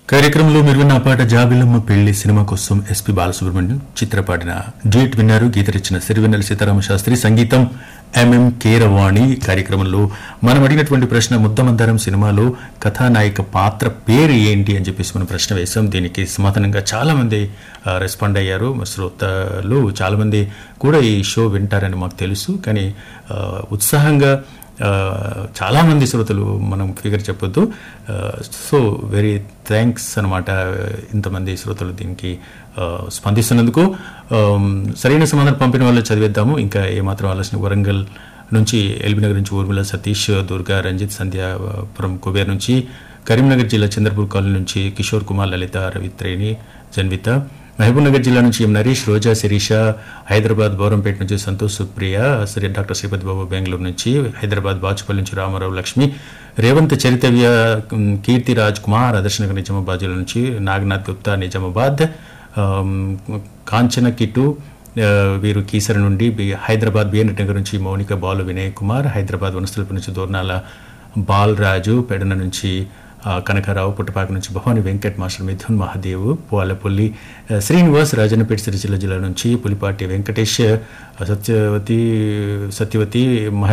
కార్యక్రమంలో మీరు విన్న ఆ పాట జాబిలమ్మ పెళ్లి సినిమా కోసం ఎస్పి బాలసుబ్రహ్మణ్యం చిత్రపాడిన డ్యూట్ విన్నారు గీత రచన సిరివెన్నెల సీతారామ శాస్త్రి సంగీతం ఎంఎం కీరవాణి కార్యక్రమంలో మనం అడిగినటువంటి ప్రశ్న ముద్దమందారం సినిమాలో కథానాయిక పాత్ర పేరు ఏంటి అని చెప్పేసి మనం ప్రశ్న వేశాం దీనికి సమాధానంగా చాలా మంది ఆ, రెస్పాండ్ అయ్యారు మా శ్రోతలు చాలా మంది కూడా ఈ షో వింటారని మాకు తెలుసు కానీ ఆ, ఉత్సాహంగా ఆ, చాలా మంది శ్రోతలు మనం ఫిగర్ చెప్పొద్దు ఆ, సో వెరీ థ్యాంక్స్ అనమాట ఇంతమంది శ్రోతలు దీనికి ఆ, స్పందిస్తున్నందుకు ఆమ్, సరైన సమాధానం పంపిన వాళ్ళు చదివేద్దాము ఇంకా ఏమాత్రం ఆలోచన వరంగల్ నుంచి ఎల్బీనగర్ నుంచి ఊర్మిళ సతీష్ దుర్గా రంజిత్ సంధ్యాపురం కుబేర్ నుంచి కరీంనగర్ జిల్లా చంద్రపూర్ కాలనీ నుంచి కిషోర్ కుమార్ లలిత రవిత్రేణి జన్విత మహబూబ్నగర్ జిల్లా నుంచి ఎం నరేష్ రోజా శిరీష హైదరాబాద్ బౌరంపేట నుంచి సంతోష్ సుప్రియ శ్రీ డాక్టర్ శ్రీపతి బాబు బెంగళూరు నుంచి హైదరాబాద్ బాచుపల్లి నుంచి రామారావు లక్ష్మి రేవంత్ చరితవ్య ఉమ్, కీర్తి రాజ్ కుమార్ ఆదర్శనగర్ నిజామాబాద్ జిల్లా నుంచి నాగనాథ్ గుప్తా నిజామాబాద్ ఆమ్, కాంచన కిటు ఆ, వీరు కీసర నుండి బి- హైదరాబాద్ బిఎన్ నగర్ నుంచి మౌనిక బాలు వినయ్ కుమార్ హైదరాబాద్ వనస్థలపు నుంచి దోర్నాల బాలరాజు పెడన నుంచి ఆ, కనకారావు పుట్టపాక నుంచి భవాని వెంకట్ మాస్టర్ మిథున్ మహాదేవ్ పోలపల్లి ఆ, శ్రీనివాస్ రాజన్నపేట సిరిసిల్ల జిల్లా నుంచి పులిపాటి వెంకటేష్ ఆ, సత్యవతి సత్యవతి మహ